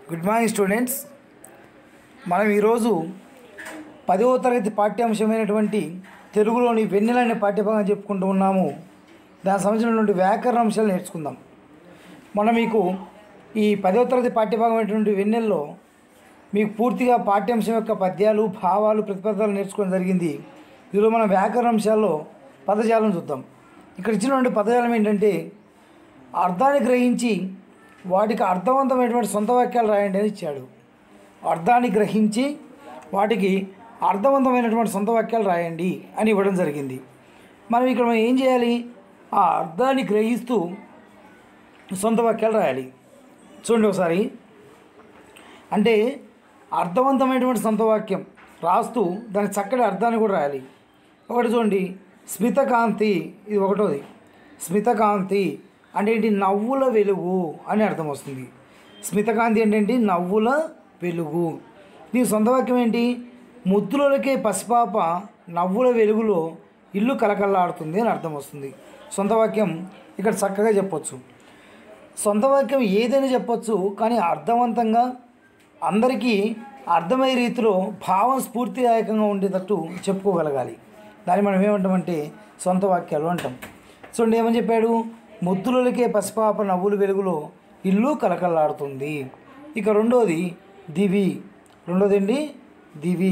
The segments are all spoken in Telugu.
గుడ్ మార్నింగ్ స్టూడెంట్స్ మనం ఈరోజు పదవ తరగతి పాఠ్యాంశమైనటువంటి తెలుగులోని వెన్నెల అనే పాఠ్యభాగం చెప్పుకుంటూ ఉన్నాము దానికి సంబంధించినటువంటి వ్యాకరణ అంశాలు నేర్చుకుందాం మనం మీకు ఈ పదవ తరగతి పాఠ్యభాగం అయినటువంటి వెన్నెల్లో మీకు పూర్తిగా పాఠ్యాంశం యొక్క పద్యాలు భావాలు ప్రతిపదాలు నేర్చుకోవడం జరిగింది ఈరోజు మనం వ్యాకరణ అంశాల్లో పదజాలం చూద్దాం ఇక్కడ ఇచ్చినటువంటి పదజాలం ఏంటంటే అర్థాన్ని గ్రహించి వాటికి అర్థవంతమైనటువంటి సొంత వాక్యాలు రాయండి అని ఇచ్చాడు అర్థాన్ని గ్రహించి వాటికి అర్థవంతమైనటువంటి సొంత వాక్యాలు రాయండి అని ఇవ్వడం జరిగింది మనం ఇక్కడ మనం ఏం చేయాలి ఆ అర్థాన్ని గ్రహిస్తూ సొంత వాక్యాలు రాయాలి చూడండి ఒకసారి అంటే అర్థవంతమైనటువంటి సొంత వాక్యం రాస్తూ దాని చక్కటి అర్థాన్ని కూడా రాయాలి ఒకటి చూడండి స్మితకాంతి ఇది ఒకటోది స్మితకాంతి అంటే ఏంటి నవ్వుల వెలుగు అని అర్థం వస్తుంది స్మితకాంతి అంటే ఏంటి నవ్వుల వెలుగు దీని సొంత వాక్యం ఏంటి ముద్దులకే పసిపాప నవ్వుల వెలుగులో ఇల్లు కలకల్లాడుతుంది అని అర్థం వస్తుంది సొంత వాక్యం ఇక్కడ చక్కగా చెప్పొచ్చు సొంత వాక్యం ఏదైనా చెప్పొచ్చు కానీ అర్థవంతంగా అందరికీ అర్థమయ్యే రీతిలో భావం స్ఫూర్తిదాయకంగా ఉండేటట్టు చెప్పుకోగలగాలి దాన్ని మనం ఏమంటామంటే సొంత వాక్యాలు అంటాం చూడండి ఏమని చెప్పాడు ముద్దులకే పసిపాప నవ్వులు వెలుగులో ఇల్లు కలకల్లాడుతుంది ఇక రెండోది దివి రెండోది ఏంటి దివి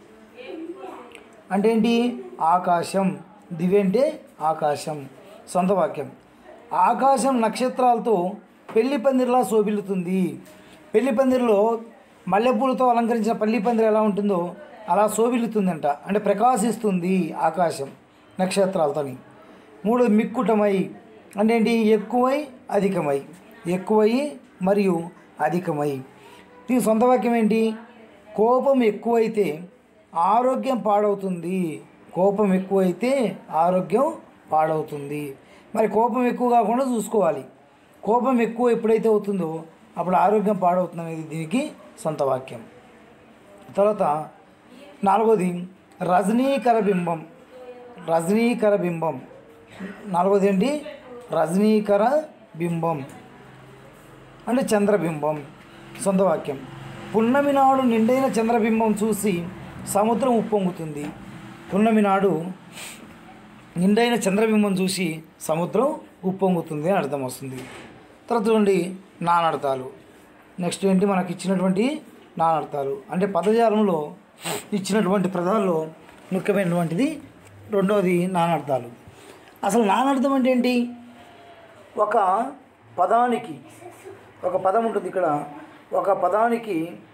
అంటే ఏంటి ఆకాశం దివి అంటే ఆకాశం సొంత వాక్యం ఆకాశం నక్షత్రాలతో పెళ్లి పందిరిలా శోభిల్లుతుంది పెళ్లి పందిరిలో మల్లెపూలతో అలంకరించిన పల్లి పందిరి ఎలా ఉంటుందో అలా శోభిల్లుతుందంట అంటే ప్రకాశిస్తుంది ఆకాశం నక్షత్రాలతోని మూడోది మిక్కుటమై అంటే ఏంటి ఎక్కువై అధికమై ఎక్కువై మరియు అధికమై దీని సొంత వాక్యం ఏంటి కోపం ఎక్కువైతే ఆరోగ్యం పాడవుతుంది కోపం ఎక్కువైతే ఆరోగ్యం పాడవుతుంది మరి కోపం ఎక్కువ కాకుండా చూసుకోవాలి కోపం ఎక్కువ ఎప్పుడైతే అవుతుందో అప్పుడు ఆరోగ్యం పాడవుతుంది అనేది దీనికి సొంత వాక్యం తర్వాత నాలుగోది రజనీకర బింబం రజనీకర బింబం నాలుగోది ఏంటి రజనీకర బింబం అంటే చంద్రబింబం సొంత వాక్యం పున్నమి నాడు నిండైన చంద్రబింబం చూసి సముద్రం ఉప్పొంగుతుంది పున్నమి నాడు నిండైన చంద్రబింబం చూసి సముద్రం ఉప్పొంగుతుంది అని అర్థం వస్తుంది తర్వాత చూడండి నానర్థాలు నెక్స్ట్ ఏంటి మనకి ఇచ్చినటువంటి నానర్థాలు అంటే పదజాలంలో ఇచ్చినటువంటి పదాల్లో ముఖ్యమైనటువంటిది రెండవది నానర్థాలు అసలు నానర్థం అంటే ఏంటి ఒక పదానికి ఒక పదం ఉంటుంది ఇక్కడ ఒక పదానికి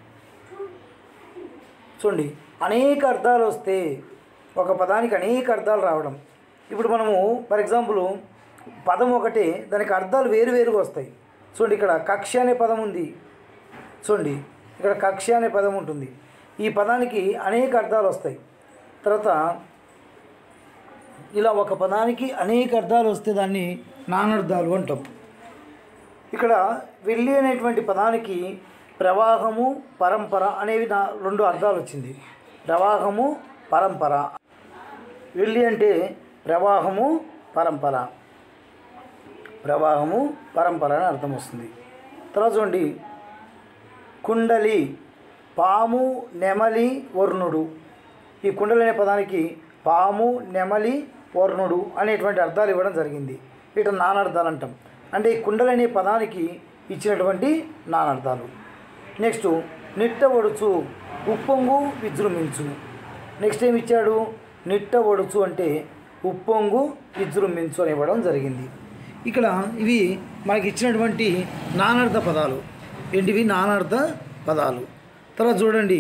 చూడండి అనేక అర్థాలు వస్తే ఒక పదానికి అనేక అర్థాలు రావడం ఇప్పుడు మనము ఫర్ ఎగ్జాంపుల్ పదం ఒకటే దానికి అర్థాలు వేరు వేరుగా వస్తాయి చూడండి ఇక్కడ కక్ష అనే పదం ఉంది చూడండి ఇక్కడ కక్ష అనే పదం ఉంటుంది ఈ పదానికి అనేక అర్థాలు వస్తాయి తర్వాత ఇలా ఒక పదానికి అనేక అర్థాలు వస్తే దాన్ని నానర్థాలు అంటాం ఇక్కడ వెళ్ళి అనేటువంటి పదానికి ప్రవాహము పరంపర అనేవి నా రెండు అర్థాలు వచ్చింది ప్రవాహము పరంపర వెళ్ళి అంటే ప్రవాహము పరంపర ప్రవాహము పరంపర అని అర్థం వస్తుంది తర్వాత చూడండి కుండలి పాము నెమలి వర్ణుడు ఈ కుండలి అనే పదానికి పాము నెమలి వర్ణుడు అనేటువంటి అర్థాలు ఇవ్వడం జరిగింది ఇటు నానర్థాలు అంటాం అంటే ఈ కుండలి అనే పదానికి ఇచ్చినటువంటి నానర్థాలు నెక్స్ట్ నిట్ట ఒడుచు ఉప్పొంగు విజృంభించు నెక్స్ట్ ఏమి ఇచ్చాడు నిట్ట ఒడుచు అంటే ఉప్పొంగు విజృంభించు అని ఇవ్వడం జరిగింది ఇక్కడ ఇవి మనకి ఇచ్చినటువంటి నానార్థ పదాలు ఏంటివి నానార్థ పదాలు తర్వాత చూడండి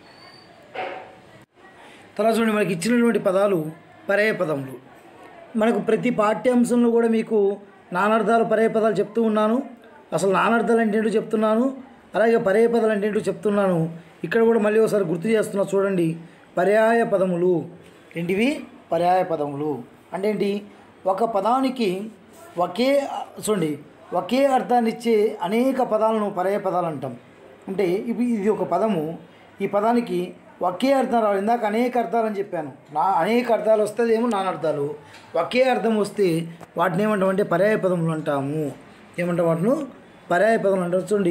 తర్వాత చూడండి మనకి ఇచ్చినటువంటి పదాలు పర్యాయ పదములు మనకు ప్రతి పాఠ్యాంశంలో కూడా మీకు నానార్థాలు పర్యాయ పదాలు చెప్తూ ఉన్నాను అసలు నానార్థాలు అంటే ఏంటో చెప్తున్నాను అలాగే పర్యాయ పదాలు అంటే ఏంటో చెప్తున్నాను ఇక్కడ కూడా మళ్ళీ ఒకసారి గుర్తు చేస్తున్నా చూడండి పర్యాయ పదములు ఏంటివి పర్యాయ పదములు అంటే ఏంటి ఒక పదానికి ఒకే చూడండి ఒకే అర్థాన్ని ఇచ్చే అనేక పదాలను పర్యాయ పదాలు అంటాం అంటే ఇవి ఇది ఒక పదము ఈ పదానికి ఒకే అర్థం రావాలి ఇందాక అనేక అర్థాలు అని చెప్పాను నా అనేక అర్థాలు వస్తే ఏమో నానర్థాలు ఒకే అర్థం వస్తే వాటిని ఏమంటాం అంటే పర్యాయ పదములు అంటాము ఏమంటాం వాటిని పర్యాయ పదములు అంటారు చూడండి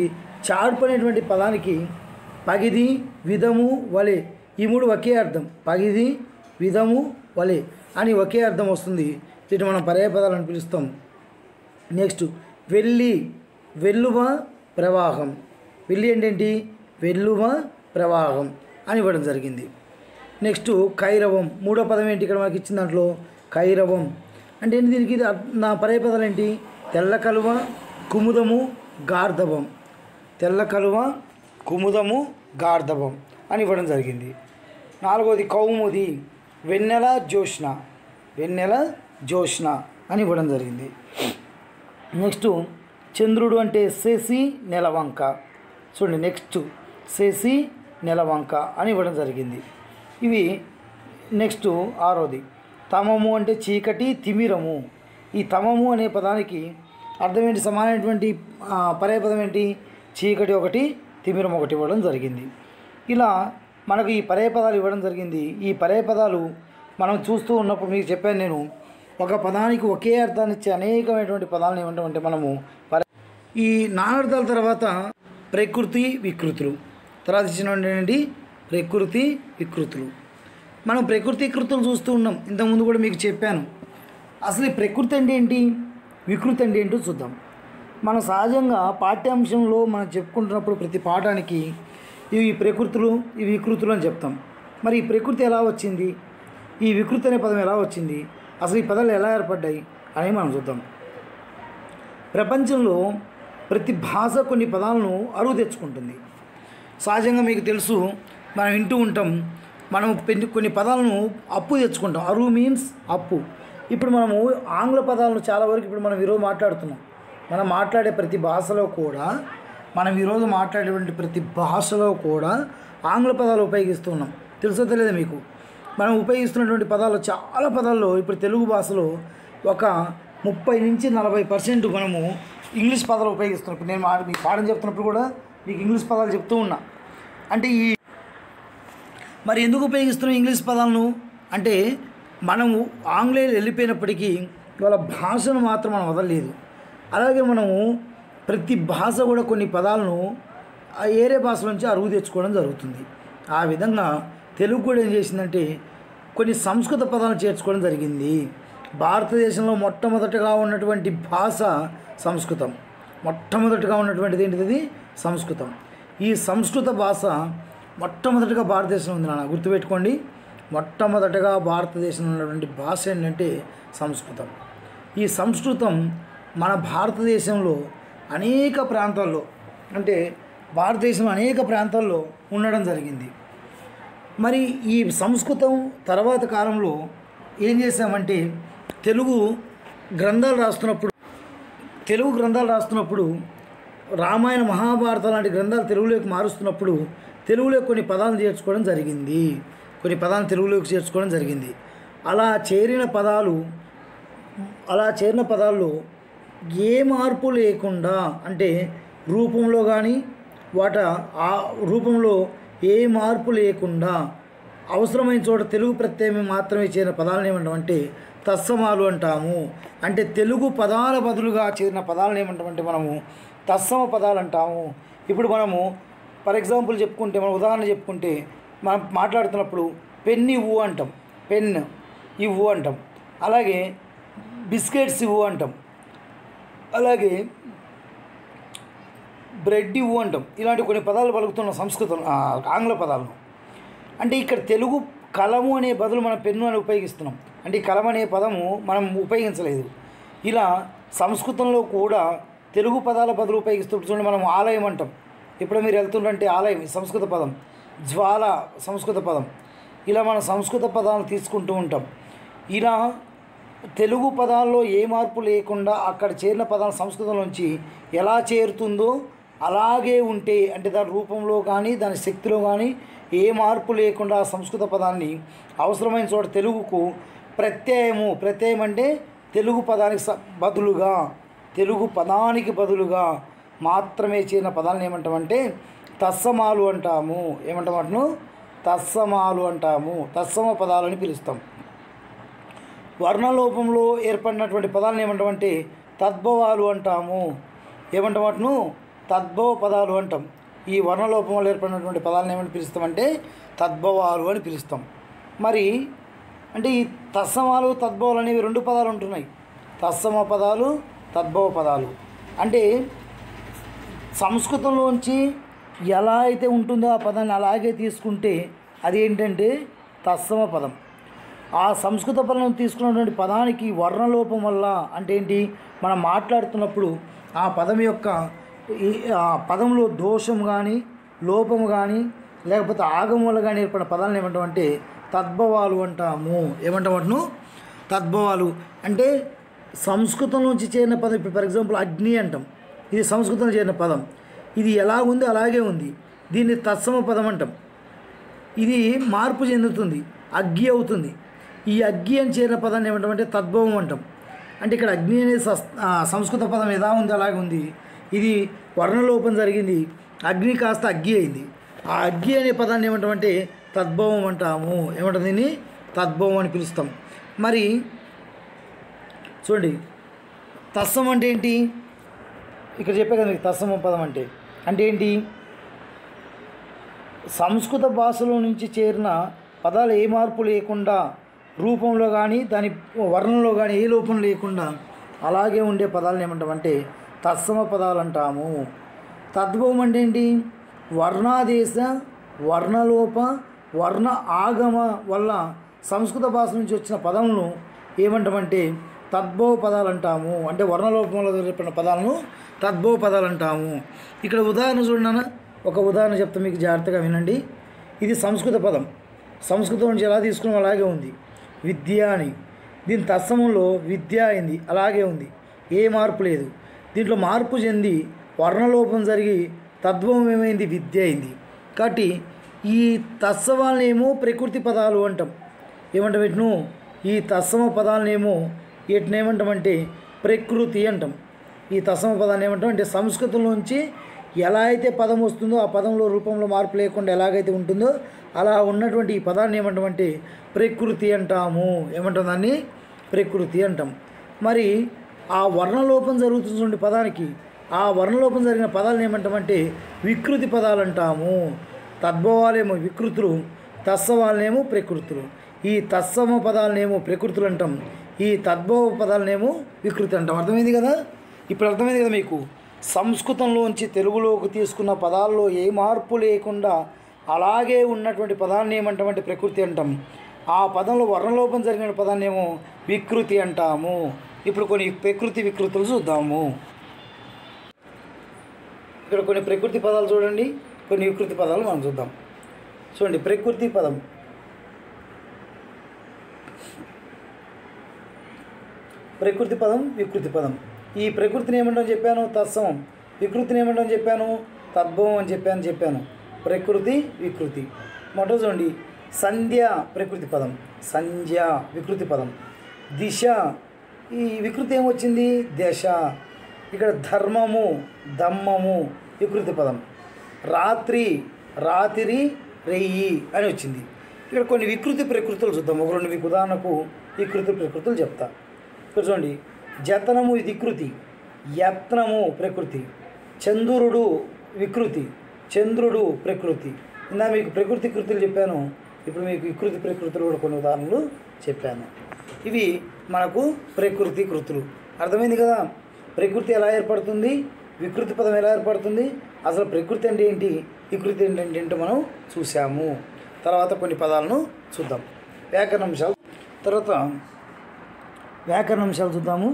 చార్పు అనేటువంటి పదానికి పగిది విధము వలె ఈ మూడు ఒకే అర్థం పగిది విధము వలె అని ఒకే అర్థం వస్తుంది వీటిని మనం పర్యాయ పదాలు అని పిలుస్తాం నెక్స్ట్ వెళ్ళి వెల్లువ ప్రవాహం వెళ్ళి ఏంటేంటి వెల్లువ ప్రవాహం అని ఇవ్వడం జరిగింది నెక్స్ట్ కైరవం మూడో పదం ఏంటి ఇక్కడ మనకి ఇచ్చిన దాంట్లో కైరవం అంటే ఏంటి దీనికి ఇది అర్- నా పర్యాయ పదాలు ఏంటి తెల్ల కలువ కుముదము గార్ధవం తెల్ల కలువ కుముదము గార్ధవం అని ఇవ్వడం జరిగింది నాలుగోది కౌముది వెన్నెల జోష్న వెన్నెల జోష్న అని ఇవ్వడం జరిగింది నెక్స్ట్ చంద్రుడు అంటే శశి నెలవంక చూడండి నెక్స్ట్ శశి నెలవంక అని ఇవ్వడం జరిగింది ఇవి నెక్స్ట్ ఆరోది తమము అంటే చీకటి తిమిరము ఈ తమము అనే పదానికి అర్థం ఏంటి సమానమైనటువంటి ఆ, పర్యాయపదం ఏంటి చీకటి ఒకటి తిమిరం ఒకటి ఇవ్వడం జరిగింది ఇలా మనకు ఈ పర్యాయపదాలు ఇవ్వడం జరిగింది ఈ పర్యాయపదాలు మనం చూస్తూ ఉన్నప్పుడు మీకు చెప్పాను నేను ఒక పదానికి ఒకే అర్థాన్ని ఇచ్చే అనేకమైనటువంటి పదాలను ఏమంటామంటే మనము పర ఈ నానార్థాల తర్వాత ప్రకృతి వికృతులు తర్వాత ఇచ్చినటువంటి ఏంటి ప్రకృతి వికృతులు మనం ప్రకృతి వికృతులు చూస్తూ ఉన్నాం ఇంతకుముందు కూడా మీకు చెప్పాను అసలు ఈ ప్రకృతి అంటే ఏంటి వికృతి అంటే ఏంటో చూద్దాం మనం సహజంగా పాఠ్యాంశంలో మనం చెప్పుకుంటున్నప్పుడు ప్రతి పాఠానికి ఇవి ప్రకృతులు ఇవి వికృతులు అని చెప్తాం మరి ఈ ప్రకృతి ఎలా వచ్చింది ఈ వికృతి అనే పదం ఎలా వచ్చింది అసలు ఈ పదాలు ఎలా ఏర్పడ్డాయి అనేవి మనం చూద్దాం ప్రపంచంలో ప్రతి భాష కొన్ని పదాలను అరువు తెచ్చుకుంటుంది సహజంగా మీకు తెలుసు మనం వింటూ ఉంటాం మనం పెన్ని- కొన్ని పదాలను అప్పు తెచ్చుకుంటాం అరువు మీన్స్ అప్పు ఇప్పుడు మనము ఆంగ్ల పదాలను చాలా వరకు ఇప్పుడు మనం ఈరోజు మాట్లాడుతున్నాం మనం మాట్లాడే ప్రతి భాషలో కూడా మనం ఈరోజు మాట్లాడేటువంటి ప్రతి భాషలో కూడా ఆంగ్ల పదాలు ఉపయోగిస్తున్నాం తెలుసో తెలియదు మీకు మనం ఉపయోగిస్తున్నటువంటి పదాలు చాలా పదాల్లో ఇప్పుడు తెలుగు భాషలో ఒక ముప్పై నుంచి నలభై పర్సెంట్ మనము ఇంగ్లీష్ పదాలు ఉపయోగిస్తున్నాం ఇప్పుడు నేను మా మీకు పాఠం చెప్తున్నప్పుడు కూడా మీకు ఇంగ్లీష్ పదాలు చెప్తూ ఉన్నా అంటే ఈ మరి ఎందుకు ఉపయోగిస్తున్నాం ఇంగ్లీష్ పదాలను అంటే మనము ఆంగ్లేయులు వెళ్ళిపోయినప్పటికీ వాళ్ళ భాషను మాత్రం మనం వదలలేదు అలాగే మనము ప్రతి భాష కూడా కొన్ని పదాలను ఆ ఏరే భాష నుంచి అరువు తెచ్చుకోవడం జరుగుతుంది ఆ విధంగా తెలుగు కూడా ఏం చేసిందంటే కొన్ని సంస్కృత పదాలను చేర్చుకోవడం జరిగింది భారతదేశంలో మొట్టమొదటగా ఉన్నటువంటి భాష సంస్కృతం మొట్టమొదటిగా ఉన్నటువంటిది ఏంటిది సంస్కృతం ఈ సంస్కృత భాష మొట్టమొదటిగా భారతదేశంలో ఉంది నాన్న గుర్తుపెట్టుకోండి మొట్టమొదటగా భారతదేశంలో ఉన్నటువంటి భాష ఏంటంటే సంస్కృతం ఈ సంస్కృతం మన భారతదేశంలో అనేక ప్రాంతాల్లో అంటే భారతదేశంలో అనేక ప్రాంతాల్లో ఉండడం జరిగింది మరి ఈ సంస్కృతం తర్వాత కాలంలో ఏం చేశామంటే తెలుగు గ్రంథాలు రాస్తున్నప్పుడు తెలుగు గ్రంథాలు రాస్తున్నప్పుడు రామాయణ మహాభారతం లాంటి గ్రంథాలు తెలుగులోకి మారుస్తున్నప్పుడు తెలుగులో కొన్ని పదాలను చేర్చుకోవడం జరిగింది కొన్ని పదాలను తెలుగులోకి చేర్చుకోవడం జరిగింది అలా చేరిన పదాలు అలా చేరిన పదాల్లో ఏ మార్పు లేకుండా అంటే రూపంలో కానీ వాట ఆ రూపంలో ఏ మార్పు లేకుండా అవసరమైన చోట తెలుగు ప్రత్యయం మాత్రమే చేరిన పదాలను ఏమంటాం అంటే తత్సమాలు అంటాము అంటే తెలుగు పదాల బదులుగా చేరిన పదాలను ఏమంటామంటే మనము తత్సమ పదాలు అంటాము ఇప్పుడు మనము ఫర్ ఎగ్జాంపుల్ చెప్పుకుంటే మనం ఉదాహరణ చెప్పుకుంటే మనం మాట్లాడుతున్నప్పుడు పెన్ ఇవ్వు అంటాం పెన్ ఇవ్వు అంటాం అలాగే బిస్కెట్స్ ఇవ్వు అంటాం అలాగే బ్రెడ్ ఇవ్వు అంటాం ఇలాంటి కొన్ని పదాలు పలుకుతున్న సంస్కృతం ఆ, ఆంగ్ల పదాలను అంటే ఇక్కడ తెలుగు కలము అనే బదులు మనం పెన్ను అని ఉపయోగిస్తున్నాం అంటే ఈ కలం అనే పదము మనం ఉపయోగించలేదు ఇలా సంస్కృతంలో కూడా తెలుగు పదాల బదులు ఉపయోగిస్తుంటే చూడండి మనం ఆలయం అంటాం ఇప్పుడు మీరు వెళ్తుంటే ఆలయం ఈ సంస్కృత పదం జ్వాల సంస్కృత పదం ఇలా మన సంస్కృత పదాలను తీసుకుంటూ ఉంటాం ఇలా తెలుగు పదాల్లో ఏ మార్పు లేకుండా అక్కడ చేరిన పదాలు సంస్కృతంలోంచి ఎలా చేరుతుందో అలాగే ఉంటే అంటే దాని రూపంలో కానీ దాని శక్తిలో కానీ ఏ మార్పు లేకుండా ఆ సంస్కృత పదాన్ని అవసరమైన చోట తెలుగుకు ప్రత్యయము ప్రత్యయం అంటే తెలుగు పదానికి స- బదులుగా తెలుగు పదానికి బదులుగా మాత్రమే చేరిన పదాలను ఏమంటామంటే తత్సమాలు అంటాము ఏమంటామంటున్నాం తత్సమాలు అంటాము తత్సమ పదాలని పిలుస్తాం వర్ణలోపంలో ఏర్పడినటువంటి పదాలను ఏమంటామంటే తద్భవాలు అంటాము ఏమంటాం వాటిను తద్భవ పదాలు అంటాం ఈ వర్ణలోపం వల్ల ఏర్పడినటువంటి పదాలను ఏమని పిలుస్తామంటే తద్భవాలు అని పిలుస్తాం మరి అంటే ఈ తత్సమాలు తద్భవాలు అనేవి రెండు పదాలు ఉంటున్నాయి తత్సమ పదాలు తద్భవ పదాలు అంటే సంస్కృతంలోంచి ఎలా అయితే ఉంటుందో ఆ పదాన్ని అలాగే తీసుకుంటే అది ఏంటంటే తత్సమ పదం ఆ సంస్కృత పదం తీసుకున్నటువంటి పదానికి వర్ణలోపం వల్ల అంటే ఏంటి మనం మాట్లాడుతున్నప్పుడు ఆ పదం యొక్క ఈ ఆ పదంలో దోషం కానీ లోపం కానీ లేకపోతే ఆగమం వల్ల కానీ ఏర్పడిన పదాలను ఏమంటామంటే తద్భవాలు అంటాము ఏమంటాం వాటిను తద్భవాలు అంటే సంస్కృతం నుంచి చేరిన పదం ఇప్పుడు ఫర్ ఎగ్జాంపుల్ అగ్ని అంటాం ఇది సంస్కృతంలో చేరిన పదం ఇది ఎలా ఉంది అలాగే ఉంది దీన్ని తత్సమ పదం అంటాం ఇది మార్పు చెందుతుంది అగ్గి అవుతుంది ఈ అగ్గి అని చేరిన పదాన్ని ఏమంటామంటే తద్భవం అంటాం అంటే ఇక్కడ అగ్ని అనేది సస్- ఆ, సంస్కృత పదం ఎలా ఉంది అలాగే ఉంది ఇది వర్ణలోపం జరిగింది అగ్ని కాస్త అగ్గి అయింది ఆ అగ్గి అనే పదాన్ని ఏమంటామంటే తద్భవం అంటాము ఏమంటాం దీన్ని తద్భవం అని పిలుస్తాం మరి చూడండి తత్సం అంటే ఏంటి ఇక్కడ చెప్పే కదా మీకు తత్సమ పదం అంటే అంటే ఏంటి సంస్కృత భాషలో నుంచి చేరిన పదాలు ఏ మార్పు లేకుండా రూపంలో కానీ దాని వర్ణంలో కానీ ఏ లోపం లేకుండా అలాగే ఉండే పదాలను ఏమంటామంటే తత్సమ పదాలు అంటాము తద్భవం అంటే ఏంటి వర్ణాదేశ వర్ణలోప వర్ణ ఆగమ వల్ల సంస్కృత భాష నుంచి వచ్చిన పదములను ఏమంటామంటే తద్భవ పదాలు అంటాము అంటే వర్ణలోపంలో చెప్పిన పదాలను తద్భవ పదాలు అంటాము ఇక్కడ ఉదాహరణ చూడన్నా ఒక ఉదాహరణ చెప్తా మీకు జాగ్రత్తగా వినండి ఇది సంస్కృత పదం సంస్కృతం నుంచి ఎలా తీసుకున్నాం అలాగే ఉంది విద్య అని దీని తత్సమంలో విద్య అయింది అలాగే ఉంది ఏ మార్పు లేదు దీంట్లో మార్పు చెంది వర్ణలోపం జరిగి తద్భవం ఏమైంది విద్య అయింది కాబట్టి ఈ తత్సవాలనేమో ప్రకృతి పదాలు అంటాం ఏమంటాం వీటిను ఈ తత్సమ పదాలనేమో వీటిని ఏమంటామంటే ప్రకృతి అంటాం ఈ తత్సమ పదాన్ని ఏమంటాం అంటే సంస్కృతంలోంచి ఎలా అయితే పదం వస్తుందో ఆ పదంలో రూపంలో మార్పు లేకుండా ఎలాగైతే ఉంటుందో అలా ఉన్నటువంటి ఈ పదాన్ని ఏమంటామంటే ప్రకృతి అంటాము ఏమంటాం దాన్ని ప్రకృతి అంటాం మరి ఆ వర్ణలోపం జరుగుతున్నటువంటి పదానికి ఆ వర్ణలోపం జరిగిన పదాలను ఏమంటామంటే వికృతి పదాలు అంటాము తద్భవాలేమో వికృతులు తత్సవాలనేమో ప్రకృతులు ఈ తత్సమ పదాలనేమో ప్రకృతులు అంటాం ఈ తద్భవ పదాలనేమో వికృతి అంటాం అర్థమైంది కదా ఇప్పుడు అర్థమైంది కదా మీకు సంస్కృతంలోంచి తెలుగులోకి తీసుకున్న పదాల్లో ఏ మార్పు లేకుండా అలాగే ఉన్నటువంటి పదాన్ని ఏమంటామంటే ప్రకృతి అంటాం ఆ పదంలో వర్ణలోపం జరిగిన పదాన్ని ఏమో వికృతి అంటాము ఇప్పుడు కొన్ని ప్రకృతి వికృతులు చూద్దాము ఇక్కడ కొన్ని ప్రకృతి పదాలు చూడండి కొన్ని వికృతి పదాలు మనం చూద్దాం చూడండి ప్రకృతి పదం ప్రకృతి పదం వికృతి పదం ఈ ప్రకృతిని ఏమంటాం చెప్పాను తత్సమం వికృతిని ఏమంటాం చెప్పాను తద్భవం అని చెప్పాను చెప్పాను ప్రకృతి వికృతి మొదట చూడండి సంధ్య ప్రకృతి పదం సంధ్య వికృతి పదం దిశ ఈ వికృతి ఏమొచ్చింది దశ ఇక్కడ ధర్మము దమ్మము వికృతి పదం రాత్రి రాత్రి రెయ్యి అని వచ్చింది ఇక్కడ కొన్ని వికృతి ప్రకృతులు చూద్దాం ఒక రెండు మీకు ఉదాహరణకు వికృతి ప్రకృతులు చెప్తా ఇక్కడ చూడండి జతనము ఇది వికృతి యత్నము ప్రకృతి చంద్రుడు వికృతి చంద్రుడు ప్రకృతి ఇందా మీకు ప్రకృతి కృతులు చెప్పాను ఇప్పుడు మీకు వికృతి ప్రకృతులు కూడా కొన్ని ఉదాహరణలు చెప్పాను ఇవి మనకు ప్రకృతి కృతులు అర్థమైంది కదా ప్రకృతి ఎలా ఏర్పడుతుంది వికృతి పదం ఎలా ఏర్పడుతుంది అసలు ప్రకృతి అంటే ఏంటి వికృతి ఏంటంటే ఏంటో మనం చూసాము తర్వాత కొన్ని పదాలను చూద్దాం వ్యాకరణ అంశాలు తర్వాత వ్యాకరణ అంశాలు చూద్దాము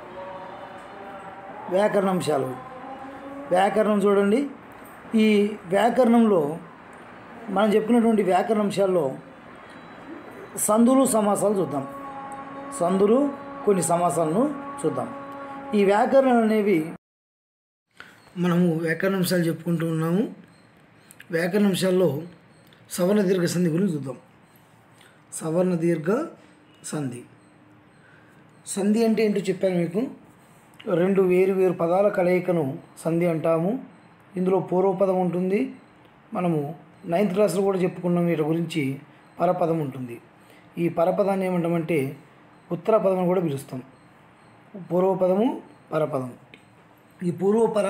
వ్యాకరణ అంశాలు వ్యాకరణం చూడండి ఈ వ్యాకరణంలో మనం చెప్పుకున్నటువంటి వ్యాకరణ అంశాల్లో సందులు సమాసాలు చూద్దాం సందులు కొన్ని సమాసాలను చూద్దాం ఈ వ్యాకరణలు అనేవి మనము వ్యాకరణ అంశాలు చెప్పుకుంటూ ఉన్నాము వ్యాకరణ అంశాల్లో సవర్ణ దీర్ఘ సంధి గురించి చూద్దాం సవర్ణ దీర్ఘ సంధి సంధి అంటే ఏంటో చెప్పాను మీకు రెండు వేరు వేరు పదాల కలయికను సంధి అంటాము ఇందులో పూర్వపదం ఉంటుంది మనము నైన్త్ క్లాస్లో కూడా చెప్పుకున్నాం వీటి గురించి పరపదం ఉంటుంది ఈ పరపదాన్ని ఏమంటామంటే ఉత్తర పదం అని కూడా పిలుస్తాం పూర్వపదము పరపదం ఈ పూర్వపర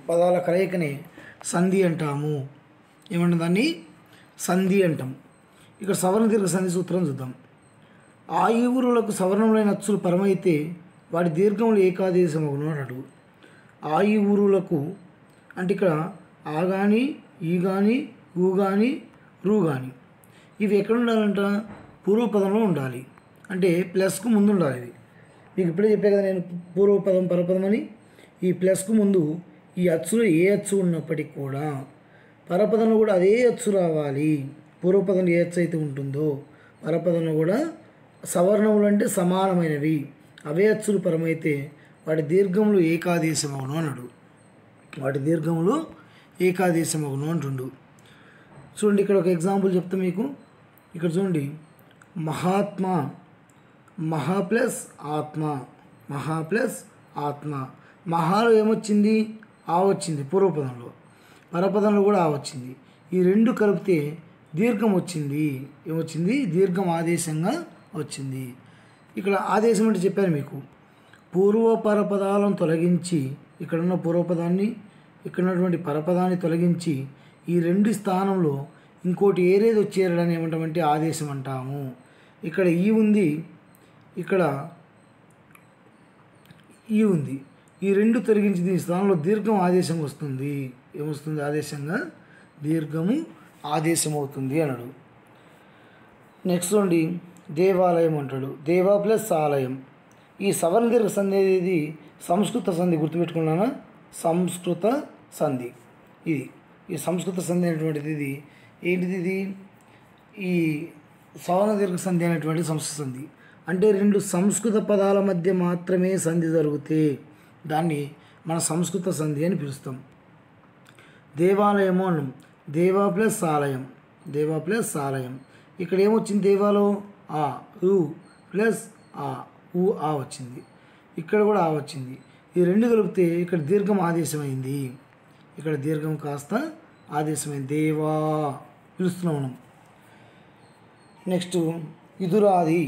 పదాల కలయికనే సంధి అంటాము ఏమంటాం దాన్ని సంధి అంటాం ఇక్కడ సవర్ణ దీర్ఘ సంధి సూత్రం చూద్దాం ఆయువురులకు సవర్ణములైన అచ్చులు పరమైతే వాటి దీర్ఘములు ఏకాదేశమగును అన్నాడు ఆయువురులకు అంటే ఇక్కడ ఆ కానీ ఈ కానీ ఊ కానీ రూ కానీ ఇవి ఎక్కడ ఉండాలంట పూర్వపదంలో ఉండాలి అంటే ప్లస్కు ముందు ఉండాలి ఇది మీకు ఇప్పుడే చెప్పే కదా నేను పూర్వపదం పరపదం అని ఈ ప్లస్కు ముందు ఈ అచ్చులో ఏ అచ్చు ఉన్నప్పటికీ కూడా పరపదంలో కూడా అదే అచ్చు రావాలి పూర్వపదంలో ఏ అచ్చు అయితే ఉంటుందో పరపదంలో కూడా సవర్ణములు అంటే సమానమైనవి అవే అచ్చులు పరమైతే వాటి దీర్ఘములు ఏకాదేశమవును అన్నాడు వాటి దీర్ఘములు ఏకాదేశమవును అంటుండు చూడండి ఇక్కడ ఒక ఎగ్జాంపుల్ చెప్తా మీకు ఇక్కడ చూడండి మహాత్మా మహా ప్లస్ ఆత్మ మహా ప్లస్ ఆత్మ మహాలో ఏమొచ్చింది ఆ వచ్చింది పూర్వపదంలో పరపదంలో కూడా ఆ వచ్చింది ఈ రెండు కలిపితే దీర్ఘం వచ్చింది ఏమొచ్చింది దీర్ఘం ఆదేశంగా వచ్చింది ఇక్కడ ఆదేశం అంటే చెప్పాను మీకు పూర్వ పరపదాలను తొలగించి ఇక్కడ ఉన్న పూర్వపదాన్ని ఇక్కడ ఉన్నటువంటి పరపదాన్ని తొలగించి ఈ రెండు స్థానంలో ఇంకోటి ఏరేది వచ్చేరడని ఏమంటామంటే ఆదేశం అంటాము ఇక్కడ ఈ ఉంది ఇక్కడ ఈ ఉంది ఈ రెండు తొలగించి దీని స్థానంలో దీర్ఘం ఆదేశం వస్తుంది ఏమొస్తుంది ఆదేశంగా దీర్ఘము ఆదేశం అవుతుంది అన్నాడు నెక్స్ట్ చూడండి దేవాలయం అంటాడు దేవా ప్లస్ ఆలయం ఈ సవర్ణ దీర్ఘ సంధి అనేది సంస్కృత సంధి గుర్తుపెట్టుకున్నానా సంస్కృత సంధి ఇది ఈ సంస్కృత సంధి అనేటువంటిది ఇది ఏంటిది ఇది ఈ సవర్ణ దీర్ఘ సంధి అనేటువంటి సంస్కృత సంధి అంటే రెండు సంస్కృత పదాల మధ్య మాత్రమే సంధి జరిగితే దాన్ని మన సంస్కృత సంధి అని పిలుస్తాం దేవాలయము అన్నాం దేవా ప్లస్ ఆలయం దేవా ప్లస్ ఆలయం ఇక్కడ ఏమొచ్చింది దేవాలో ఆ ఊ ప్లస్ ఆ ఊ ఆ వచ్చింది ఇక్కడ కూడా ఆ వచ్చింది ఈ రెండు కలిపితే ఇక్కడ దీర్ఘం ఆదేశమైంది ఇక్కడ దీర్ఘం కాస్త ఆదేశమైంది దేవా పిలుస్తున్నాం మనం నెక్స్ట్ ఇదురాది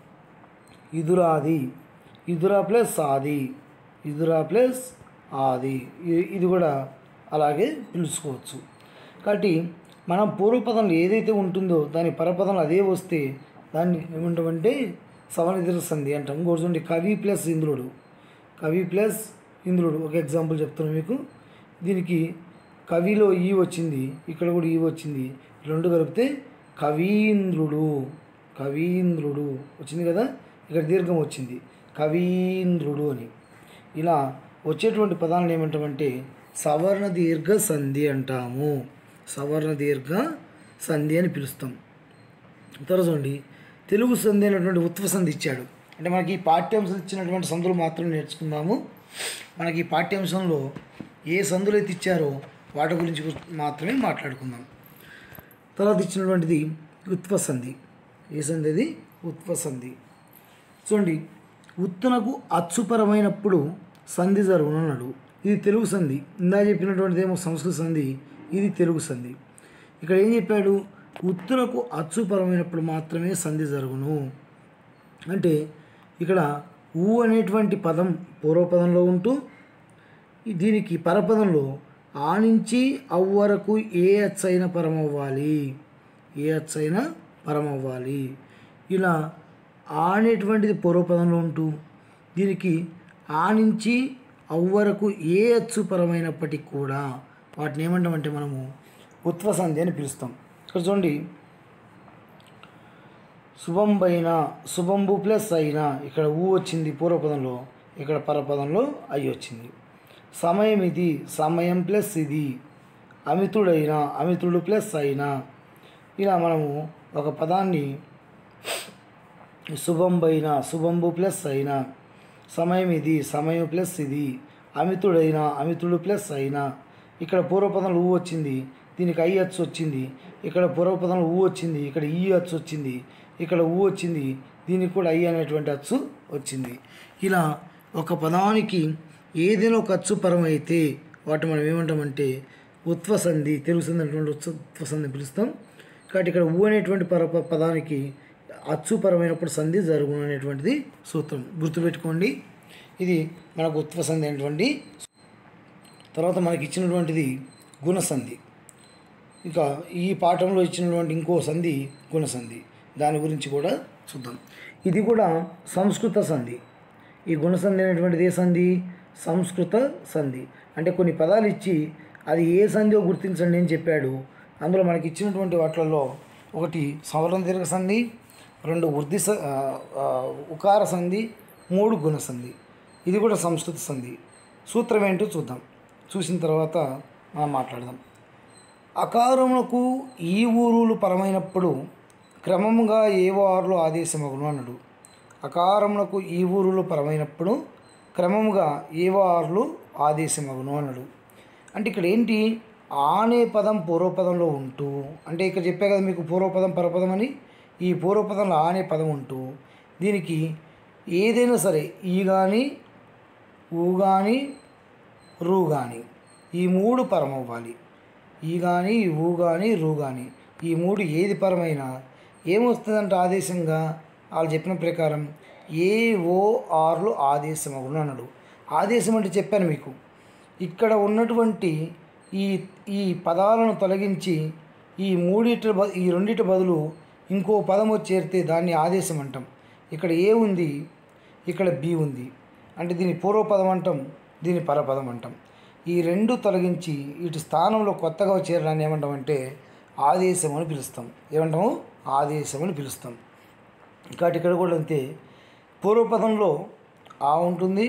ఇదురాది ఇదురా ప్లస్ ఆది ఇదురా ప్లస్ ఆది ఇ- ఇది కూడా అలాగే పిలుచుకోవచ్చు కాబట్టి మనం పూర్వపదంలో ఏదైతే ఉంటుందో దాని పరపదంలో అదే వస్తే దాన్ని ఏమంటామంటే సవనిధిర సంధి అంటాం ఇంకోటి చూడండి కవి ప్లస్ ఇంద్రుడు కవి ప్లస్ ఇంద్రుడు ఒక ఎగ్జాంపుల్ చెప్తున్నాను మీకు దీనికి కవిలో ఈ వచ్చింది ఇక్కడ కూడా ఈ వచ్చింది రెండు కలిపితే కవీంద్రుడు కవీంద్రుడు వచ్చింది కదా ఇక్కడ దీర్ఘం వచ్చింది కవీంద్రుడు అని ఇలా వచ్చేటువంటి పదాలను ఏమంటామంటే సవర్ణ దీర్ఘ సంధి అంటాము సవర్ణ దీర్ఘ సంధి అని పిలుస్తాం తర్వాత చూడండి తెలుగు సంధి అనేటువంటి ఉత్వ సంధి ఇచ్చాడు అంటే మనకి ఈ పాఠ్యాంశాలు ఇచ్చినటువంటి సందులు మాత్రం నేర్చుకుందాము మనకి ఈ పాఠ్యాంశంలో ఏ సందులు అయితే ఇచ్చారో వాటి గురించి గు- మాత్రమే మాట్లాడుకుందాం తర్వాత ఇచ్చినటువంటిది ఉత్వ సంధి ఏ సంధి అది ఉత్వ సంధి చూడండి ఉత్తునకు అచ్చుపరమైనప్పుడు సంధి జరుగును అన్నాడు ఇది తెలుగు సంధి ఇందా చెప్పినటువంటిది ఏమో సంస్కృత సంధి ఇది తెలుగు సంధి ఇక్కడ ఏం చెప్పాడు ఉత్తునకు అచ్చుపరమైనప్పుడు మాత్రమే సంధి జరుగును అంటే ఇక్కడ ఊ అనేటువంటి పదం పూర్వపదంలో ఉంటూ ఈ- దీనికి పరపదంలో ఆ నుంచి అవ్ వరకు ఏ అచ్చైన పరమవ్వాలి ఏ అచ్చైన పరమవ్వాలి ఇలా ఆ అనేటువంటిది పూర్వపదంలో ఉంటూ దీనికి ఆ నుంచి అవ్ వరకు ఏ అచ్చు పరమైనప్పటికీ కూడా వాటిని ఏమంటామంటే మనము ఉత్వ సంధి అని పిలుస్తాం ఇక్కడ చూడండి శుభంబైన శుభంబు ప్లస్ అయినా ఇక్కడ ఊ వచ్చింది పూర్వపదంలో ఇక్కడ పరపదంలో అయి వచ్చింది సమయం ఇది సమయం ప్లస్ ఇది అమితుడైన అమితుడు ప్లస్ అయినా ఇలా మనము ఒక పదాన్ని శుభంబైన శుభంబు ప్లస్ అయినా సమయం ఇది సమయం ప్లస్ ఇది అమితుడైన అమితుడు ప్లస్ అయినా ఇక్కడ పూర్వపదంలో ఊ వచ్చింది దీనికి ఐ అచ్చు వచ్చింది ఇక్కడ పూర్వపదంలో ఊ వచ్చింది ఇక్కడ ఈ అచ్చు వచ్చింది ఇక్కడ ఊ వచ్చింది దీనికి కూడా ఐ అనేటువంటి అచ్చు వచ్చింది ఇలా ఒక పదానికి ఏదైనా ఒక అచ్చు పరమైతే వాటి మనం ఏమంటామంటే ఉత్వ సంధి తెలుగు సంధి అనేటువంటి ఉత్వ ఉత్వ సంధి పిలుస్తాం కాబట్టి ఇక్కడ ఊ అనేటువంటి పర ప- పదానికి అచ్చుపరమైనప్పుడు సంధి జరుగును అనేటువంటిది సూత్రం గుర్తుపెట్టుకోండి ఇది మనకు ఉత్వ సంధి అనేటువంటి తర్వాత మనకి ఇచ్చినటువంటిది గుణసంధి ఇక ఈ పాఠంలో ఇచ్చినటువంటి ఇంకో సంధి గుణసంధి దాని గురించి కూడా చూద్దాం ఇది కూడా సంస్కృత సంధి ఈ గుణసంధి అనేటువంటిది ఏ సంధి సంస్కృత సంధి అంటే కొన్ని పదాలు ఇచ్చి అది ఏ సంధిలో గుర్తించండి అని చెప్పాడు అందులో మనకి ఇచ్చినటువంటి వాటిల్లో ఒకటి సవర్ణ దీర్ఘ సంధి రెండు వృద్ధి స ఆ, ఆ, ఉకార సంధి మూడు గుణ సంధి ఇది కూడా సంస్కృత సంధి సూత్రం ఏంటో చూద్దాం చూసిన తర్వాత మనం మాట్లాడదాం అకారమునకు ఈ ఊరులు పరమైనప్పుడు క్రమముగా ఏవో ఆరులో ఆదేశమగును అన్నాడు అకారమునకు ఈ ఊరులు పరమైనప్పుడు క్రమముగా ఏవో ఆరులు ఆదేశమగును అన్నాడు అంటే ఇక్కడ ఏంటి ఆనే పదం పూర్వపదంలో ఉంటూ అంటే ఇక్కడ చెప్పే కదా మీకు పూర్వపదం పరపదం అని ఈ పూర్వపదంలో ఆనే పదం ఉంటూ దీనికి ఏదైనా సరే ఈ కానీ ఊ కానీ రూ కానీ ఈ మూడు పరం అవ్వాలి ఈ కానీ ఊ కానీ రూ కానీ ఈ మూడు ఏది పరమైనా ఏమొస్తుందంటే ఆదేశంగా వాళ్ళు చెప్పిన ప్రకారం ఏ ఓ ఆర్లు ఆదేశం అవును అన్నాడు ఆదేశం అంటే చెప్పాను మీకు ఇక్కడ ఉన్నటువంటి ఈ ఈ పదాలను తొలగించి ఈ మూడిటి బ ఈ రెండిటి బదులు ఇంకో పదం వచ్చి చేరితే దాన్ని ఆదేశం అంటాం ఇక్కడ ఏ ఉంది ఇక్కడ బి ఉంది అంటే దీని పూర్వపదం అంటాం దీని పరపదం అంటాం ఈ రెండు తొలగించి వీటి స్థానంలో కొత్తగా చేరడాన్ని ఏమంటామంటే ఆదేశం అని పిలుస్తాం ఏమంటాము ఆదేశం అని పిలుస్తాం కాబట్టి ఇక్కడ కూడా అంతే పూర్వపదంలో ఆ ఉంటుంది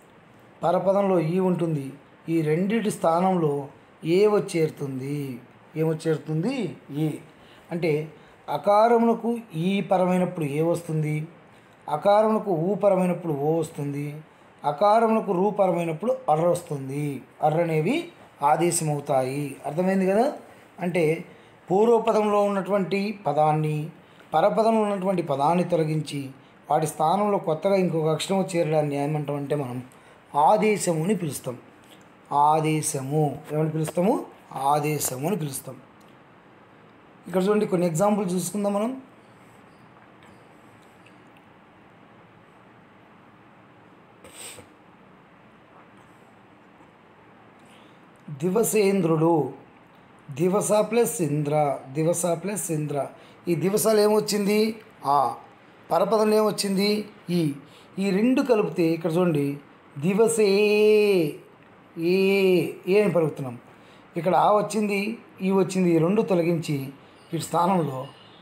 పరపదంలో ఈ ఉంటుంది ఈ రెండిటి స్థానంలో ఏ వచ్చేరుతుంది ఏమొచ్చేరుతుంది ఏ అంటే అకారమునకు ఈ పరమైనప్పుడు ఏ వస్తుంది అకారమునకు ఊ పరమైనప్పుడు ఓ వస్తుంది అకారమునకు రూ పరమైనప్పుడు అర్ర వస్తుంది అర్ర అనేవి ఆదేశం అవుతాయి అర్థమైంది కదా అంటే పూర్వపదంలో ఉన్నటువంటి పదాన్ని పరపదంలో ఉన్నటువంటి పదాన్ని తొలగించి వాటి స్థానంలో కొత్తగా ఇంకొక అక్షరం చేరడాన్ని ఏమంటామంటే మనం ఆదేశము అని పిలుస్తాం ఆదేశము ఏమని పిలుస్తాము ఆదేశము అని పిలుస్తాం ఇక్కడ చూడండి కొన్ని ఎగ్జాంపుల్ చూసుకుందాం మనం దివసేంద్రుడు దివస ప్లస్ ఇంద్ర దివస ప్లస్ ఇంద్ర ఈ దివసాలు ఏమొచ్చింది ఆ పరపదంలో ఏమొచ్చింది ఈ ఈ రెండు కలిపితే ఇక్కడ చూడండి దివసే ఏ ఏ అని పలుకుతున్నాం ఇక్కడ ఆ వచ్చింది ఈ వచ్చింది ఈ రెండు తొలగించి వీటి స్థానంలో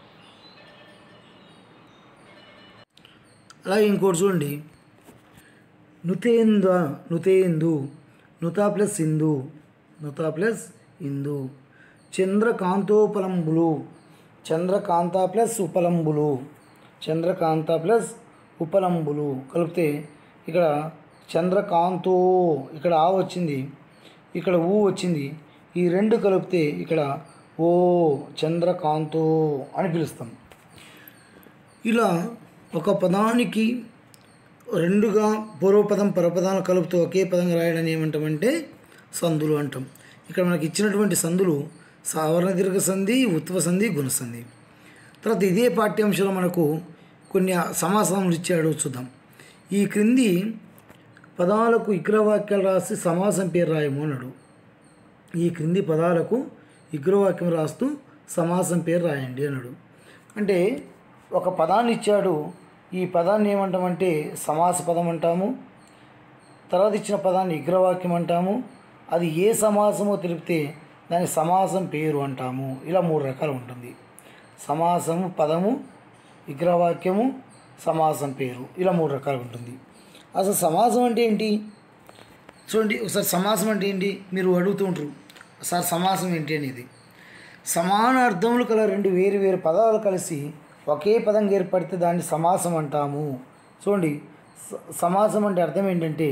అలాగే ఇంకోటి చూడండి నుతేంద నుతేందు నుత ప్లస్ ఇందు నుత ప్లస్ ఇందు చంద్రకాంతోపలంబులు చంద్రకాంత ప్లస్ ఉపలంబులు చంద్రకాంత ప్లస్ ఉపలంబులు కలిపితే ఇక్కడ చంద్రకాంతో ఇక్కడ ఆ వచ్చింది ఇక్కడ ఊ వచ్చింది ఈ రెండు కలిపితే ఇక్కడ ఓ చంద్రకాంతో అని పిలుస్తాం ఇలా ఒక పదానికి రెండుగా పూర్వపదం పరపదాలు కలుపుతూ ఒకే పదంగా రాయడాన్ని ఏమంటామంటే సందులు అంటాం ఇక్కడ మనకి ఇచ్చినటువంటి సందులు సావరణ దీర్ఘ సంధి ఉత్వ సంధి గుణసంధి తర్వాత ఇదే పాఠ్యాంశంలో మనకు కొన్ని సమాసాలు ఇచ్చాడు చూద్దాం ఈ క్రింది పదాలకు ఇగ్రవాక్యాలు రాసి సమాసం పేరు రాయము అన్నాడు ఈ క్రింది పదాలకు ఇగ్రవాక్యం రాస్తూ సమాసం పేరు రాయండి అన్నాడు అంటే ఒక పదాన్ని ఇచ్చాడు ఈ పదాన్ని ఏమంటామంటే సమాస పదం అంటాము తర్వాత ఇచ్చిన పదాన్ని ఇగ్రవాక్యం అంటాము అది ఏ సమాసమో తెలిపితే దాని సమాసం పేరు అంటాము ఇలా మూడు రకాలు ఉంటుంది సమాసము పదము విగ్రహవాక్యము సమాసం పేరు ఇలా మూడు రకాలు ఉంటుంది అసలు సమాసం అంటే ఏంటి చూడండి ఒకసారి సమాసం అంటే ఏంటి మీరు అడుగుతూ ఉంటారు సార్ సమాసం ఏంటి అనేది సమాన అర్థములు కల రెండు వేరు వేరు పదాలు కలిసి ఒకే పదంగా ఏర్పడితే దాన్ని సమాసం అంటాము చూడండి స- సమాసం అంటే అర్థం ఏంటంటే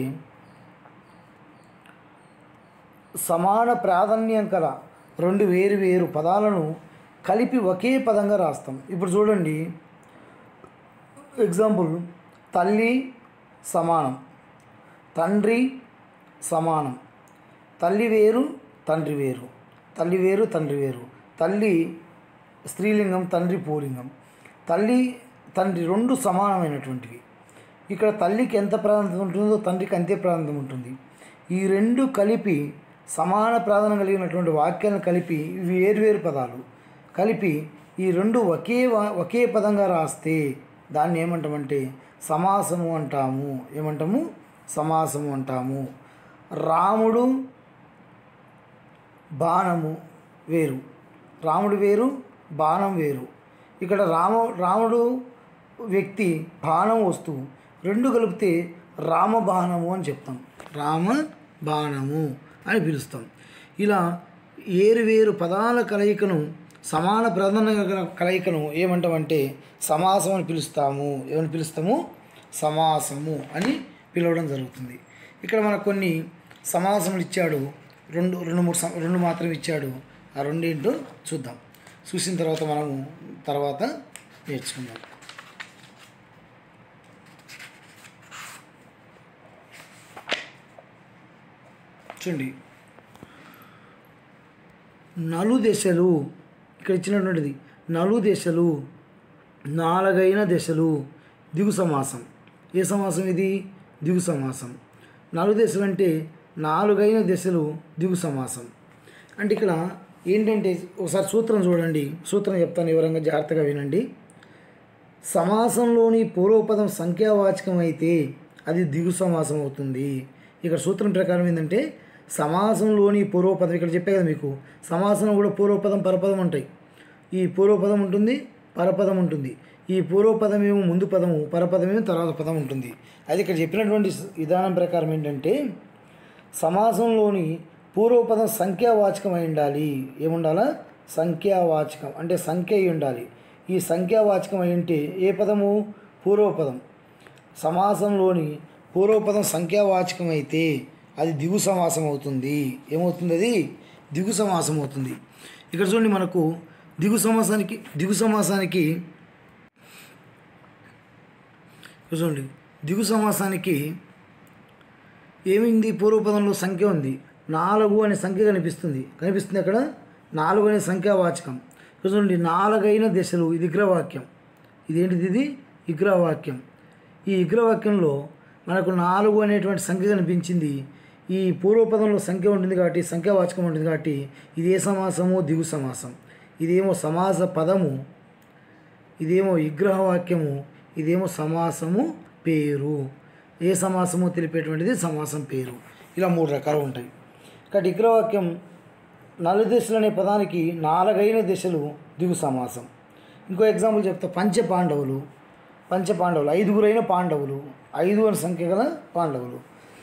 సమాన ప్రాధాన్యం కల రెండు వేరు వేరు పదాలను కలిపి ఒకే పదంగా రాస్తాం ఇప్పుడు చూడండి ఎగ్జాంపుల్ తల్లి సమానం తండ్రి సమానం తల్లి వేరు తండ్రి వేరు తల్లి వేరు తండ్రి వేరు తల్లి స్త్రీలింగం తండ్రి పూలింగం తల్లి తండ్రి రెండు సమానమైనటువంటివి ఇక్కడ తల్లికి ఎంత ప్రాధాన్యత ఉంటుందో తండ్రికి అంతే ప్రాధాన్యత ఉంటుంది ఈ రెండు కలిపి సమాన ప్రాధాన్యం కలిగినటువంటి వాక్యాలను కలిపి ఇవి వేర్వేరు పదాలు కలిపి ఈ రెండు ఒకే వా- ఒకే పదంగా రాస్తే దాన్ని ఏమంటామంటే సమాసము అంటాము ఏమంటాము సమాసము అంటాము రాముడు బాణము వేరు రాముడు వేరు బాణం వేరు ఇక్కడ రామ రాముడు వ్యక్తి బాణం వస్తువు రెండు కలిపితే రామ బాణము అని చెప్తాం రామ బాణము అని పిలుస్తాం ఇలా ఏరు వేరు పదాల కలయికను సమాన ప్రాధాన్య గల కలయికను ఏమంటామంటే సమాసం అని పిలుస్తాము ఏమని పిలుస్తాము సమాసము అని పిలవడం జరుగుతుంది ఇక్కడ మనకు కొన్ని సమాసములు ఇచ్చాడు రెండు రెండు మూడు సమ- రెండు మాత్రం ఇచ్చాడు ఆ రెండింటో చూద్దాం చూసిన తర్వాత మనము తర్వాత నేర్చుకుందాం చూడండి నలు దశలు ఇక్కడ ఇచ్చినటువంటిది నలు దశలు నాలుగైన దశలు దిగు సమాసం ఏ సమాసం ఇది దిగు సమాసం నలు దశలు అంటే నాలుగైన దశలు దిగు సమాసం అంటే ఇక్కడ ఏంటంటే ఒకసారి సూత్రం చూడండి సూత్రం చెప్తాను వివరంగా జాగ్రత్తగా వినండి సమాసంలోని పూర్వపదం సంఖ్యావాచకం అయితే అది దిగు సమాసం అవుతుంది ఇక్కడ సూత్రం ప్రకారం ఏంటంటే సమాసంలోని పూర్వపదం ఇక్కడ చెప్పే కదా మీకు సమాసంలో కూడా పూర్వపదం పరపదం ఉంటాయి ఈ పూర్వపదం ఉంటుంది పరపదం ఉంటుంది ఈ పూర్వపదం ఏమో ముందు పదము పరపదం ఏమో తర్వాత పదం ఉంటుంది అది ఇక్కడ చెప్పినటువంటి విధానం ప్రకారం ఏంటంటే సమాసంలోని పూర్వపదం సంఖ్యావాచకం అయి ఉండాలి ఏముండాలా సంఖ్యావాచకం అంటే సంఖ్య అయి ఉండాలి ఈ సంఖ్యావాచకం అయి ఉంటే ఏ పదము పూర్వపదం సమాసంలోని పూర్వపదం సంఖ్యావాచకం అయితే అది దిగు సమాసం అవుతుంది ఏమవుతుంది అది దిగు సమాసం అవుతుంది ఇక్కడ చూడండి మనకు దిగు సమాసానికి దిగు సమాసానికి ఇక్కడ చూడండి దిగు సమాసానికి ఏమైంది పూర్వపదంలో సంఖ్య ఉంది నాలుగు అనే సంఖ్య కనిపిస్తుంది కనిపిస్తుంది అక్కడ నాలుగు అనే సంఖ్యావాచకం ఇక్కడ చూడండి నాలుగైన దశలు ఇది విగ్రహవాక్యం ఇదేంటిది ఇది విగ్రహవాక్యం ఈ విగ్రహవాక్యంలో మనకు నాలుగు అనేటువంటి సంఖ్య కనిపించింది ఈ పూర్వపదంలో సంఖ్య ఉంటుంది కాబట్టి సంఖ్యావాచకం ఉంటుంది కాబట్టి ఇది ఏ సమాసము దిగు సమాసం ఇదేమో సమాస పదము ఇదేమో విగ్రహవాక్యము ఇదేమో సమాసము పేరు ఏ సమాసము తెలిపేటువంటిది సమాసం పేరు ఇలా మూడు రకాలు ఉంటాయి కాబట్టి విగ్రహవాక్యం నలు దశలు అనే పదానికి నాలుగైన దశలు దిగు సమాసం ఇంకో ఎగ్జాంపుల్ చెప్తా పంచ పాండవులు పంచ పాండవులు ఐదుగురైన పాండవులు ఐదు అని సంఖ్య గల పాండవులు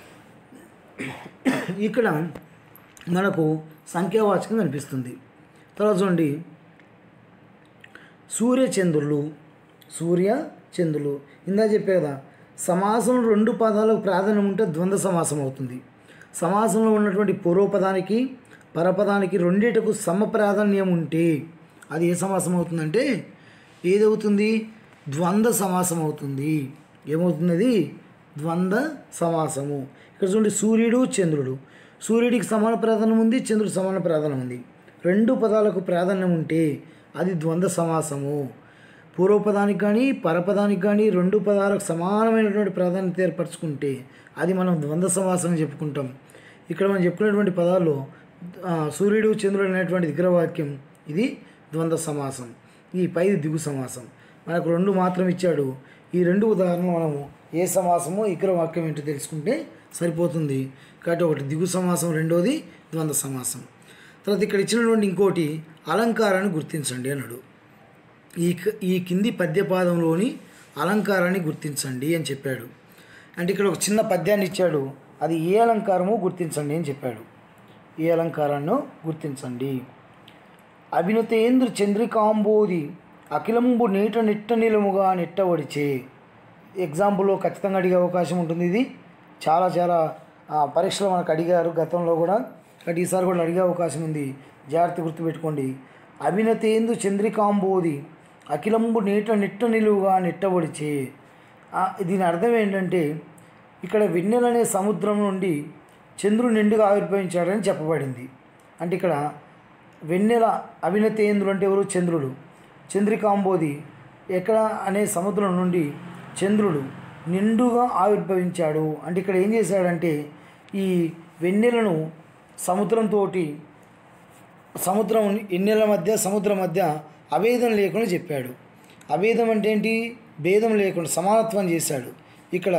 ఇక్కడ మనకు సంఖ్యావాచకం కనిపిస్తుంది తర్వాత చూడండి సూర్యచంద్రులు సూర్య చంద్రులు ఇందా చెప్పే కదా సమాసం రెండు పదాలకు ప్రాధాన్యం ఉంటే ద్వంద్వ సమాసం అవుతుంది సమాసంలో ఉన్నటువంటి పూర్వపదానికి పరపదానికి రెండిటకు సమ ప్రాధాన్యం ఉంటే అది ఏ సమాసం అవుతుందంటే ఏదవుతుంది ద్వంద్వ సమాసం అవుతుంది ఏమవుతుంది అది ద్వంద్వ సమాసము ఇక్కడ చూడండి సూర్యుడు చంద్రుడు సూర్యుడికి సమాన ప్రాధాన్యం ఉంది చంద్రుడికి సమాన ప్రాధాన్యం ఉంది రెండు పదాలకు ప్రాధాన్యం ఉంటే అది ద్వంద్వ సమాసము పూర్వపదానికి కానీ పరపదానికి కానీ రెండు పదాలకు సమానమైనటువంటి ప్రాధాన్యత ఏర్పరచుకుంటే అది మనం ద్వంద్వ సమాసం అని చెప్పుకుంటాం ఇక్కడ మనం చెప్పుకునేటువంటి పదాల్లో ఆ, సూర్యుడు చంద్రుడు అనేటువంటి విగ్రహవాక్యం ఇది ద్వంద్వ సమాసం ఈ పైది దిగు సమాసం మనకు రెండు మాత్రం ఇచ్చాడు ఈ రెండు ఉదాహరణలు మనము ఏ సమాసమో విగ్రహవాక్యం ఏంటో తెలుసుకుంటే సరిపోతుంది కాబట్టి ఒకటి దిగు సమాసం రెండోది ద్వంద్వ సమాసం తర్వాత ఇక్కడ ఇచ్చినటువంటి ఇంకోటి అలంకారాన్ని గుర్తించండి అన్నాడు ఈ క- ఈ కింది పద్యపాదంలోని అలంకారాన్ని గుర్తించండి అని చెప్పాడు అంటే ఇక్కడ ఒక చిన్న పద్యాన్ని ఇచ్చాడు అది ఏ అలంకారమో గుర్తించండి అని చెప్పాడు ఏ అలంకారాన్నో గుర్తించండి అభినతేంద్ర చంద్రికాంబోది అఖిలంబు నీట నిట్ట నిలుముగా నెట్టవడిచే ఎగ్జాంపుల్లో ఖచ్చితంగా అడిగే అవకాశం ఉంటుంది ఇది చాలా చాలా ఆ, పరీక్షలో మనకు అడిగారు గతంలో కూడా కాబట్టి ఈసారి కూడా అడిగే అవకాశం ఉంది జాగ్రత్త గుర్తుపెట్టుకోండి అభినతేందు చంద్రికాంబోది అఖిలంబు నీట నిట్ట నిలువుగా నెట్టబడిచే ఆ, దీని అర్థం ఏంటంటే ఇక్కడ వెన్నెలనే సముద్రం నుండి చంద్రుడు నిండుగా ఆవిర్భవించాడని చెప్పబడింది అంటే ఇక్కడ వెన్నెల అభినతేంద్రుడు అంటే ఎవరు చంద్రుడు చంద్రికాంబోది ఎక్కడ అనే సముద్రం నుండి చంద్రుడు నిండుగా ఆవిర్భవించాడు అంటే ఇక్కడ ఏం చేశాడంటే ఈ వెన్నెలను సముద్రంతో సముద్రం ఎన్నెల మధ్య సముద్రం మధ్య అభేదం లేకుండా చెప్పాడు అభేదం అంటే ఏంటి భేదం లేకుండా సమానత్వం చేశాడు ఇక్కడ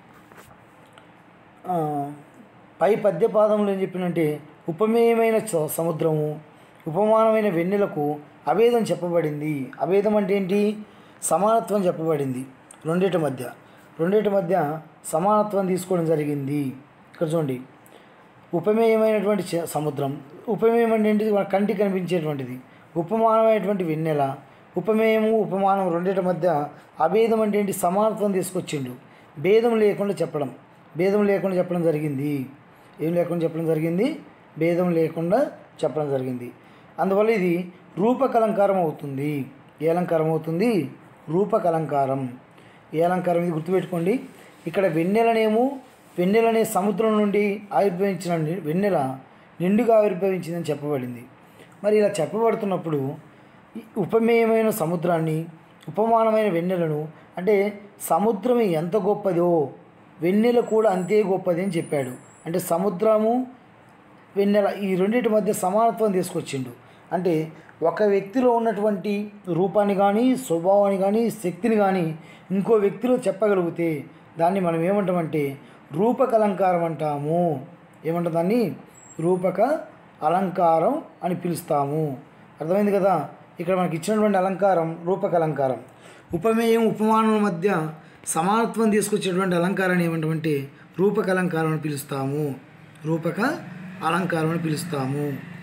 ఆ, పై పద్యపాదంలో ఏం చెప్పినంటే ఉపమేయమైన స- సముద్రము ఉపమానమైన వెన్నెలకు అభేదం చెప్పబడింది అభేదం అంటే ఏంటి సమానత్వం చెప్పబడింది రెండిటి మధ్య రెండిటి మధ్య సమానత్వం తీసుకోవడం జరిగింది ఇక్కడ చూడండి ఉపమేయమైనటువంటి చ- సముద్రం ఉపమేయం అంటే ఏంటిది మన కంటికి కనిపించేటువంటిది ఉపమానమైనటువంటి వెన్నెల ఉపమేయము ఉపమానం రెండింటి మధ్య అభేదం అంటే ఏంటి సమానత్వం తీసుకొచ్చిండు భేదం లేకుండా చెప్పడం భేదం లేకుండా చెప్పడం జరిగింది ఏం లేకుండా చెప్పడం జరిగింది భేదం లేకుండా చెప్పడం జరిగింది అందువల్ల ఇది రూపకలంకారం అవుతుంది ఏ అలంకారం అవుతుంది రూపకలంకారం ఏ అలంకారం ఇది గుర్తుపెట్టుకోండి ఇక్కడ వెన్నెలనేమో వెన్నెలనే సముద్రం నుండి ఆవిర్భవించిన ని- వెన్నెల నిండుగా ఆవిర్భవించిందని చెప్పబడింది మరి ఇలా చెప్పబడుతున్నప్పుడు ఈ ఉపమేయమైన సముద్రాన్ని ఉపమానమైన వెన్నెలను అంటే సముద్రం ఎంత గొప్పదో వెన్నెల కూడా అంతే గొప్పది అని చెప్పాడు అంటే సముద్రము వెన్నెల ఈ రెండింటి మధ్య సమానత్వం తీసుకొచ్చిండు అంటే ఒక వ్యక్తిలో ఉన్నటువంటి రూపాన్ని కానీ స్వభావాన్ని కానీ శక్తిని కానీ ఇంకో వ్యక్తిలో చెప్పగలిగితే దాన్ని మనం ఏమంటామంటే రూపక అలంకారం అంటాము ఏమంటాం దాన్ని రూపక అలంకారం అని పిలుస్తాము అర్థమైంది కదా ఇక్కడ మనకి ఇచ్చినటువంటి అలంకారం రూపక అలంకారం ఉపమేయం ఉపమానం మధ్య సమానత్వం తీసుకొచ్చేటువంటి అలంకారాన్ని ఏమంటామంటే రూపక అలంకారం అని పిలుస్తాము రూపక అలంకారం అని పిలుస్తాము